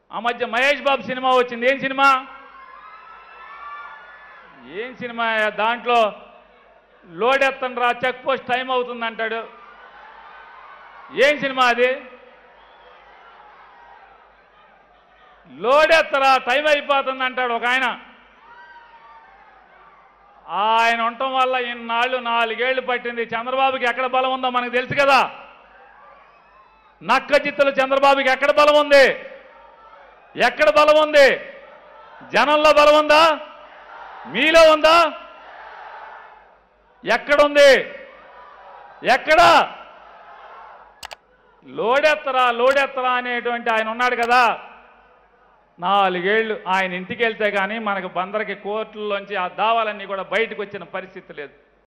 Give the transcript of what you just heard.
ఆ మధ్య మహేష్ బాబు సినిమా వచ్చింది ఏం సినిమా ఏం సినిమా దాంట్లో లోడెత్తను రా చెక్ పోస్ట్ టైం అవుతుంది అంటాడు ఏం సినిమా అది లోడెత్తరా టైం అయిపోతుంది అంటాడు ఒక ఆయన ఆయన ఉండటం వల్ల ఇన్నాళ్ళు నాలుగేళ్లు పట్టింది చంద్రబాబుకి ఎక్కడ బలం ఉందో మనకు తెలుసు కదా నక్క చిత్తులు చంద్రబాబుకి ఎక్కడ బలం ఉంది ఎక్కడ బలం ఉంది జనంలో బలం ఉందా మీలో ఉందా ఎక్కడుంది ఎక్కడ లోడెత్తరా లోడెత్తరా అనేటువంటి ఆయన ఉన్నాడు కదా నాలుగేళ్లు ఆయన ఇంటికి వెళ్తే కానీ మనకు బందరికి కోర్టుల్లోంచి ఆ దావాలన్నీ కూడా బయటకు వచ్చిన పరిస్థితి లేదు